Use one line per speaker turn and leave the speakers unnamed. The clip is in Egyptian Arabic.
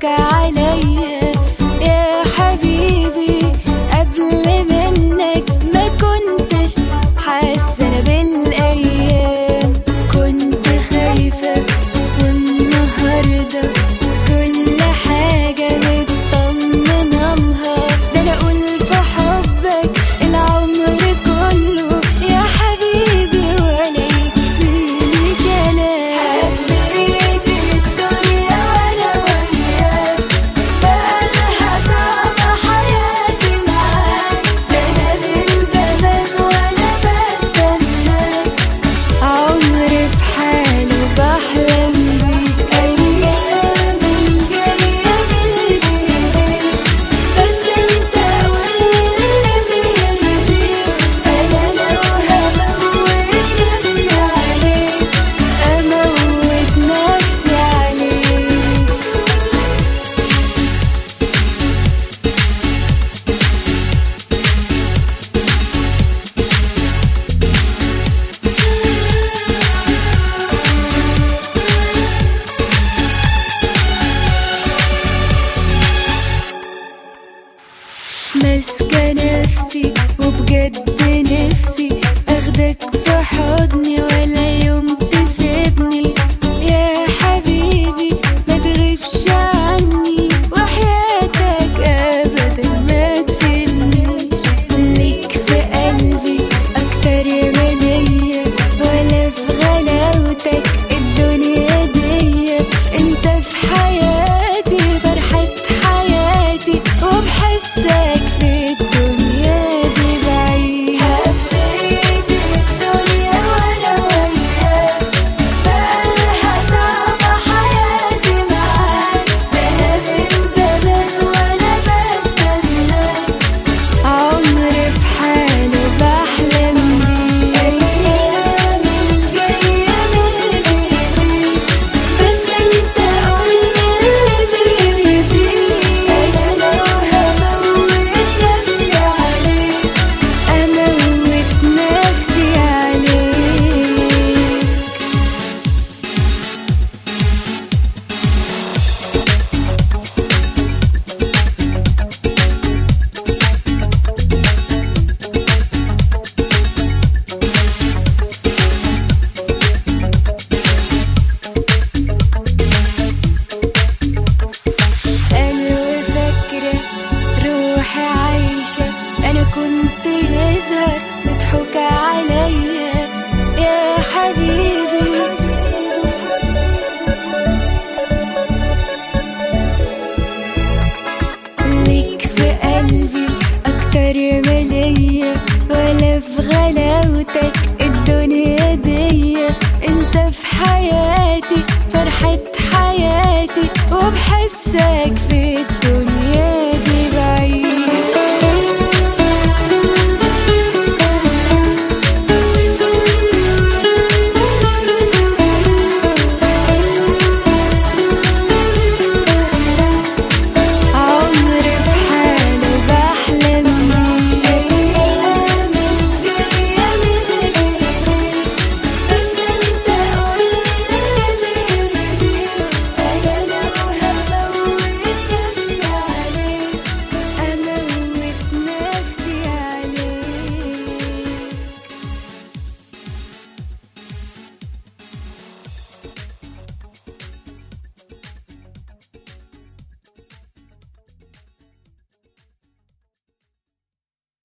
مضحوك عليا يا حبيبي قبل منك ما كنتش حاسة أنا بالأيام كنت خايفة والنهاردة كل حاجة مطمنة لها ده أنا أقول في حبك العمر كله يا حبيبي ولا يكفيني كلام حبيت الدنيا وأنا وياك بقالها طعم حياتي معاك ده أنا من زمان وأنا بستناك عمري بحاله بحلم بيك أيام الجاية بالبيت بس انت واللي بيرضيك أنا لو هموت نفسي عليك أموت نفسي عليك ماسكة نفسي وبجد نفسي اخدك في حضني ولا يوم تسيبني يا حبيبي ما تغيبش عني وحياتك ابدا ما تسيبنيش ليك في قلبي اكتر ما ليا ولا في غلاوتك الدنيا دي انت في حياتي فرحة حياتي وبحسك في الدنيا دي بعيد حبيت الدنيا وانا وياك بقالها طعم حياتي معاك ده انا من زمان وانا بستناك عمري بحاله بحلم بيه أيام الجاية من بيدي بس انت قولي اللي بيرضيك أنا لو هموت نفسي عليك أموت نفسي عليك قلبي فاكرة روحي عايشة أنا كنت يظهر مضحوك عليا يا حبيبي ليك في قلبي أكتر ما ليا ولا في غلاوتك الدنيا دي انت في حياتي فرحة حياتي وبحسك